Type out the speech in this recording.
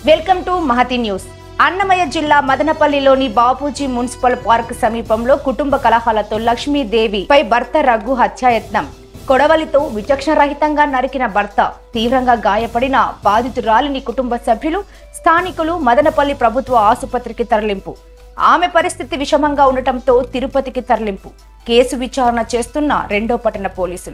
welcome to Mahathi news Annamayya జిల్లా మదనపల్లిలోని Bapuji municipal park సమీపంలో కుటుంబ కలహాలతో లక్ష్మీదేవిపై భర్త రఘు హత్యాయత్నం కొడవలితో విచక్షణరహితంగా నరికిన భర్త తీవ్రంగా గాయపడిన బాధితురాలిని కుటుంబ సభ్యులు స్థానికులు మదనపల్లి ప్రభుత్వ ఆసుపత్రికి తరలింపు ఆమె పరిస్థితి విషమంగా ఉండటంతో తిరుపతికి తరలింపు కేసు విచారణ చేస్తున్న రెండో పట్టణ పోలీసులు